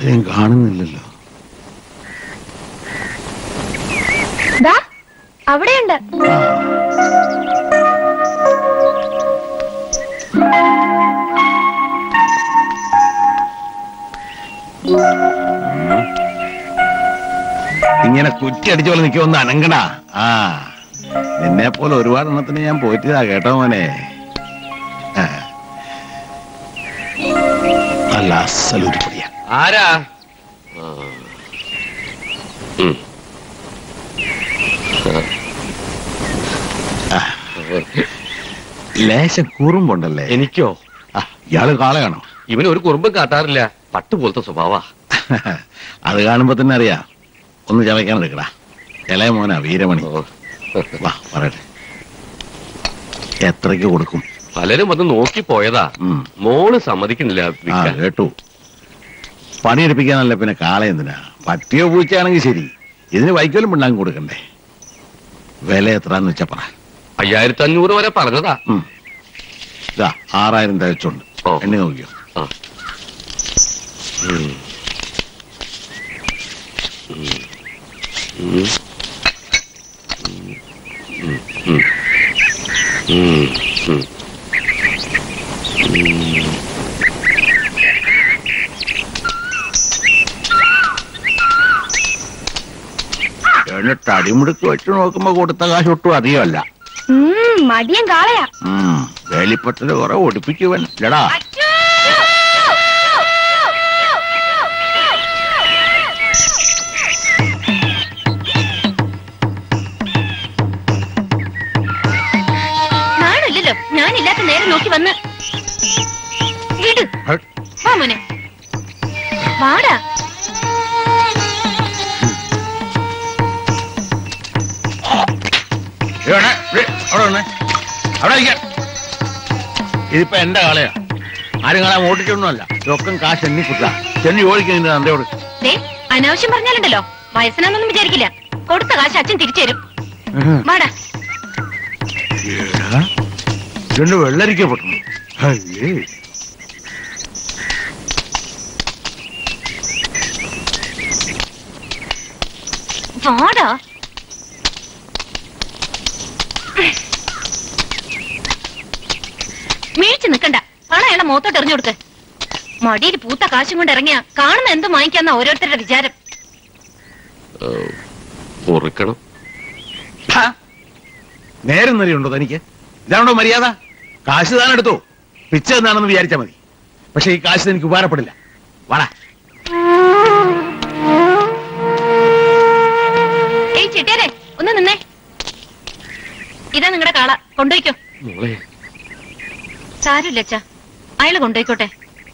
ആരെയും കാണുന്നില്ലല്ലോ ദാ അവിടെയുണ്ട് ഇങ്ങനെ കുറ്റി അടിച്ച പോലെ നിൽക്കുമെന്ന് അനങ്ങടാ ആ നിന്നെ പോലെ ഒരുപാട് എണ്ണത്തിന് ഞാൻ പോയിട്ടതാ കേട്ടോ മോനെ ആ. നല്ല അസലൊരു പൊടിയാ ആരാ ലേശം കുറുമ്പുണ്ടല്ലേ എനിക്കോ ആ, ഇയാള് കാളയാണോ ഇവന് ഒരു കുറുമ്പും കാട്ടാറില്ല പട്ട് പോലത്തെ സ്വഭാവ അത് കാണുമ്പോ തന്നെ അറിയാം ഒന്ന് ചവയ്ക്കാൻ എടുക്കടാ ഇളയ മോനാ വീരമണി വാ പറയട്ടെ എത്രയ്ക്ക് കൊടുക്കും പലരും വന്ന് നോക്കി പോയതാ ഉം. മോള് സമ്മതിക്കണില്ല ആ വിൽക്കാൻ. കേട്ടു പണിയെടുപ്പിക്കാനല്ല പിന്നെ കാള എന്തിനാ പറ്റിയോ പൂച്ചയാണെങ്കിൽ ശരി ഇതിന് വൈക്കോലും പിണ്ണാക്കും കൊടുക്കണ്ടേ വില എത്രാന്ന് വെച്ചാ പറ അയ്യായിരത്തി അഞ്ഞൂറ് വരെ പറഞ്ഞതാ ഉം. ഇതാ ആറായിരം തികച്ചുണ്ട് ഓ. എണ്ണി നോക്കിയോ ആ. ഉം. ഉം. ഉം. ഉം. ഉം. ഉം. ഉം. എന്നിട്ട് അടിമുടുക്ക് വെച്ച് നോക്കുമ്പോ കൊടുത്ത കാശ് ഒട്ടും അധികമല്ല ഉം, മടിയൻ കാളയാ ഉം വേലിപ്പട്ടല് കുറെ ഒടിപ്പിക്കുവൻ ഇല്ലടാ നാണില്ലല്ലോ ഞാനില്ലാത്ത നേരം നോക്കി വന്ന് വിട് ഹട്ട്. വാ മോനെ വാടാ ഇവിടെ, ഇവിടെ, അവിടെ വന്നേ. അവിടെ ഇരിക്കാൻ. ഇതിപ്പോ എന്റെ കാളയാ ആരും കാണാൻ ഓടിച്ചൊന്നുമല്ല ഇതൊക്കെ കാശ് എണ്ണി കുത്താ ചെന്നി ഓടിക്കുന്നതിന്റെ തന്തയോട് ദേ അനാവശ്യം പറഞ്ഞാലുണ്ടല്ലോ വയസ്സനാന്നൊന്നും വിചാരിക്കില്ല കൊടുത്ത കാശ് അച്ഛൻ തിരിച്ചു തരും വാടാ ഏടാ, ഇതെന്നെ വെള്ളരിക്കപ്പെട്ടു അയ്യേ വാടാ മേടിച്ച് നിക്കണ്ട പണം അയാളെ മുഖത്തോട്ട് എറിഞ്ഞു കൊടുക്ക് മടിയിൽ പൂത്ത കാശും കൊണ്ട് ഇറങ്ങിയ കാണുന്ന എന്തും വാങ്ങിക്കാന്ന ഓരോരുത്തരുടെ വിചാരം ഏ, പൊറുക്കണം ഹാ. നേരം നിലയുണ്ടോ തനിക്ക് ഇതാണോ മര്യാദ കാശ് താൻ എടുത്തോ പിച്ച എന്നാണെന്ന് വിചാരിച്ചാ മതി പക്ഷെ ഈ കാശ് എനിക്ക് ഉപകാരപ്പെടില്ല വാടാ ഏയ് ചെട്ടിയാരെ ഒന്ന് നിന്നേ ഇതാ നിങ്ങളുടെ കാള കൊണ്ടുപോയിക്കോ മോളെ സാരമില്ല അച്ഛാ അയാള് കൊണ്ടുപോയിക്കോട്ടെ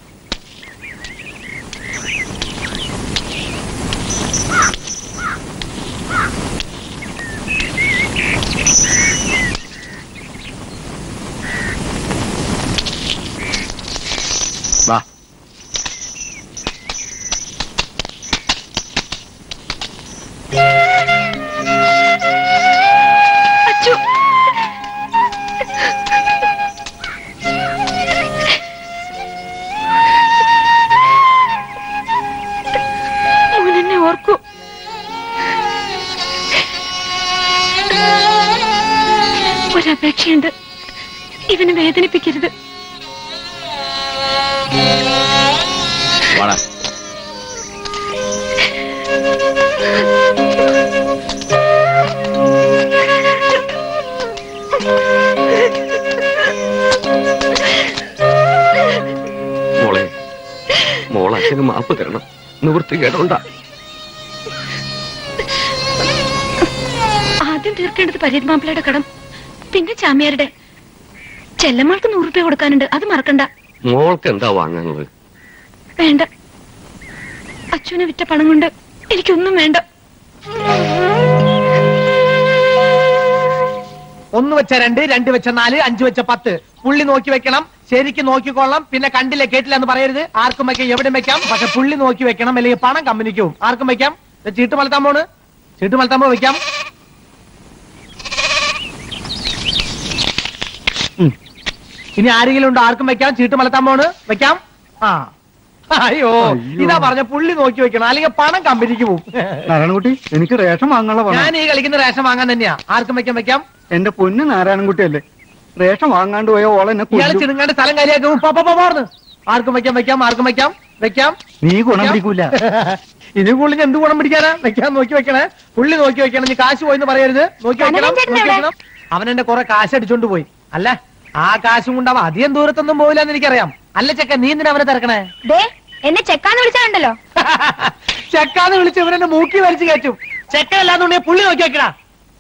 വാ അച്ചു മോനെന്നെ ഓർക്കൂ ഒരപേക്ഷയുണ്ട് ഇവനെ വേദനിപ്പിക്കരുത് വാടാ മോളെ മോൾ അച്ഛന് മാപ്പ് തരണം നിവൃത്തി കേട്ടോണ്ട ആദ്യം തീർക്കേണ്ടത് പരീത് കടം പിന്നെ ചാമിയാരുടെ ചെല്ലമ്മൾക്ക് നൂറ് രൂപ കൊടുക്കാനുണ്ട് അത് മറക്കണ്ട മോൾക്ക് എന്താ വാങ്ങാനുള്ളത് വേണ്ട അച്ഛനെ വിറ്റ പണം കൊണ്ട് എനിക്കൊന്നും വേണ്ട ഒന്ന് വെച്ച രണ്ട് രണ്ട് വെച്ച നാല് അഞ്ച് വെച്ച പത്ത് പുള്ളി നോക്കി വെക്കണം ശരിക്ക് നോക്കിക്കൊള്ളാം പിന്നെ കണ്ടില്ല കേട്ടില്ല എന്ന് പറയരുത് ആർക്കും വെക്കാം എവിടെ വെക്കാം പക്ഷെ പുള്ളി നോക്കി വെക്കണം അല്ലെങ്കിൽ പണം കമ്പനിക്ക് പോകും ആർക്കും വെക്കാം ദേ ചീട്ട് മലത്താൻ പോണ് ചീട്ട് മലത്താൻ പോ വെക്കാം ഉം. ഇനി ആരെങ്കിലും ഉണ്ടോ ആർക്കും വെക്കാം ചീട്ട് മലത്താൻ പോണ് വെക്കാം ആ അയ്യോ അയ്യോ. ഇതാ പറഞ്ഞ പുള്ളി നോക്കി വെക്കണം അല്ലെങ്കിൽ പണം കമ്പനിക്ക് പോകും നാരായണൻകുട്ടി എനിക്ക് റേഷൻ വാങ്ങാനുള്ള പണം ഞാൻ ഈ കളിക്കുന്ന റേഷൻ വാങ്ങാൻ തന്നെയാ ആർക്കും വെക്കാൻ വെക്കാം എന്റെ പൊന്ന് നാരായണൻകുട്ടി അല്ലേ റേഷൻ വാങ്ങാണ്ട് പോയ ഓളെന്നെ ഇയാള് കൊല്ലും. ചിടുങ്ങാണ്ട് സ്ഥലം കാര്യമാക്കും പോർന്ന് ആർക്കും വെക്കാം വെക്കാം ആർക്കും വെക്കാം വെക്കാം നീ ഗുണം വെക്കാം. പിടിക്കൂല ഇനി പുള്ളിക്ക് എന്ത് ഗുണം പിടിക്കാനാ വെക്കാൻ നോക്കി വെക്കണേ പുള്ളി നോക്കി വെക്കണം നീ കാശ് പോയിന്ന് പറയരുത് നോക്കി വെക്കണം കനകൻ ചേട്ടൻ നോക്കി എവിടെ? വെക്കണം അവൻ എന്റെ കുറെ കാശ് അടിച്ചോണ്ട് പോയി അല്ല ആ കാശും കൊണ്ടാവും അധികം ദൂരത്തൊന്നും പോവില്ല എന്ന് എനിക്കറിയാം അല്ല ചെക്ക നീ എന്തിനാ അവനെ തിരക്കണേ ദേ എന്നെ ചെക്കാന്ന് വിളിച്ചാണ്ടല്ലോ ചെക്കാന്ന് വിളിച്ച് ഇവരെന്നെ മൂക്കി വലിച്ചു കയറ്റും ചെക്ക അല്ലാന്നുണ്ടെങ്കിൽ പുള്ളി നോക്കി വെക്കടാ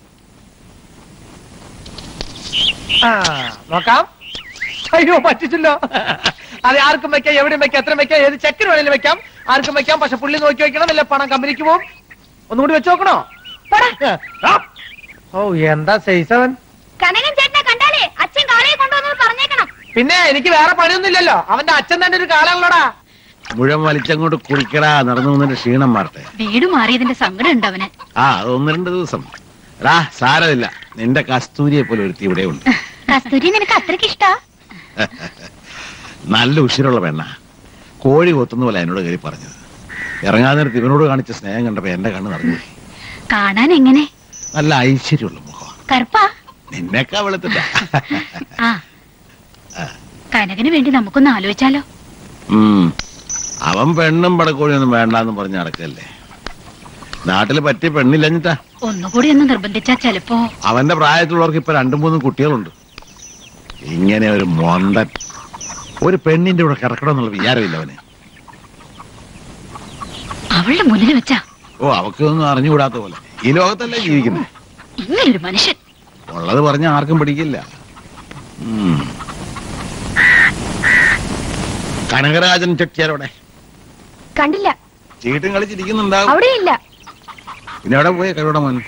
ആ നോക്കാം അയ്യോ പറ്റിച്ചല്ലോ അത് ആർക്കും വെക്കാം എവിടെയും വെക്കാം എത്ര വെക്കാം ഏത് ചെക്കിന് വേണേലും വെക്കാം ആർക്കും വെക്കാം പക്ഷെ പുള്ളി നോക്കി വെക്കണം അല്ലെ പണം കമ്പനിക്ക് പോകും ഒന്നുകൂടി വെച്ച് നോക്കണോ ആ. ഓ എന്താ സൈസവൻ കനകൻ ചേട്ടനെ കണ്ടാലേ അച്ഛൻ കാളയെ കൊണ്ടുവന്നത് പറഞ്ഞേക്കണം പിന്നെ എനിക്ക് വേറെ പണിയൊന്നുമില്ലല്ലോ അവന്റെ അച്ഛൻ തന്നെ ഒരു കാലാണല്ലോടാ മുഴം വലിച്ചങ്ങോട്ട് കുളിക്കടാ നടന്നു വന്നിട്ട് ക്ഷീണം മാറട്ടെ വീട് മാറിയതിന്റെ സങ്കടം ഉണ്ട് അവന് ആ അത് ഒന്ന് രണ്ട് ദിവസം എടാ സാരമില്ല നിന്റെ കസ്തൂരിയെ പോലെ ഒരുത്തി ഇവിടെ ഉണ്ട് കസ്തൂരി നിനക്ക് അത്രയ്ക്ക് ഇഷ്ടാ നല്ല ഉഷിരുള്ള പെണ്ണ കോഴി കൊത്തുന്ന പോലെ എന്നോട് കയറി പറഞ്ഞത് ഇറങ്ങാൻ നേരത്ത് ഇവനോട് കാണിച്ച സ്നേഹം കണ്ടപ്പോ എന്റെ കണ്ണ് നിറഞ്ഞു പോയി. കാണാൻ എങ്ങനെ നല്ല ഐശ്വര്യമുള്ള മുഖം കറുപ്പാ നിന്നെക്കാ വെളുത്തിട്ട ആ കനകന് വേണ്ടി നമുക്കൊന്ന് ആലോചിച്ചാലോ ഉം. അവൻ പെണ്ണും പടക്കോഴിയൊന്നും വേണ്ടാന്ന് പറഞ്ഞ് നടക്കല്ലേ നാട്ടില് പറ്റിയ പെണ്ണില്ലഞ്ഞിട്ടാ ഒന്നുകൂടി ഒന്ന് നിർബന്ധിച്ചാ ചെലപ്പോ അവന്റെ പ്രായത്തിലുള്ളവർക്ക് ഇപ്പൊ രണ്ടും മൂന്നും കുട്ടികളുണ്ട് ഇങ്ങനെ ഒരു മൊന്തൻ ഒരു പെണ്ണിന്റെ കൂടെ കിടക്കണം എന്നുള്ള വിചാരമില്ല അവന് അവളുടെ മുന്നിൽ വെച്ചാ ഓ അവക്കൊന്നും അറിഞ്ഞുകൂടാത്ത പോലെ ഈ ലോകത്തല്ലേ ജീവിക്കുന്നത് ഇങ്ങനൊരു മനുഷ്യൻ ഉള്ളത് പറഞ്ഞ ആർക്കും പിടിക്കില്ല ഉം. കനകരാജൻ ചെട്ടിയാരോടെ കണ്ടില്ല ചീട്ടും കളിച്ചിരിക്കുന്നുണ്ടാവും അവിടെ ഇല്ല പിന്നെ എവിടെ പോയി കഴിവിടെ മോൻ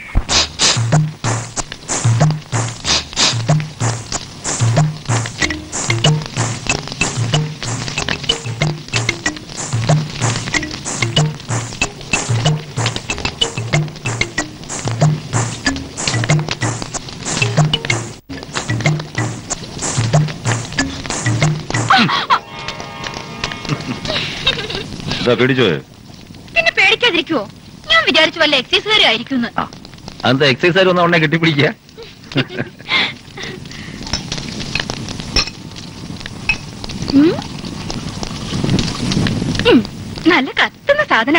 എന്താ പേടിച്ചോ പിന്നെ പേടിക്കാതിരിക്കുവോ ഞാൻ വിചാരിച്ചു വല്ല എക്സൈസുകാരും ആയിരിക്കും അതെന്താ എക്സൈസ് ആരും ഒന്ന് ഉടനെ കെട്ടിപ്പിടിക്കുക നല്ല കത്തുന്ന സാധന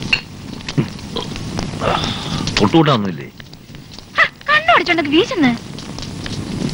തൊട്ടുകൂട്ടാന്നൊന്നുമില്ലേ കണ്ണോടിച്ചോണ്ടത് വീശുന്ന്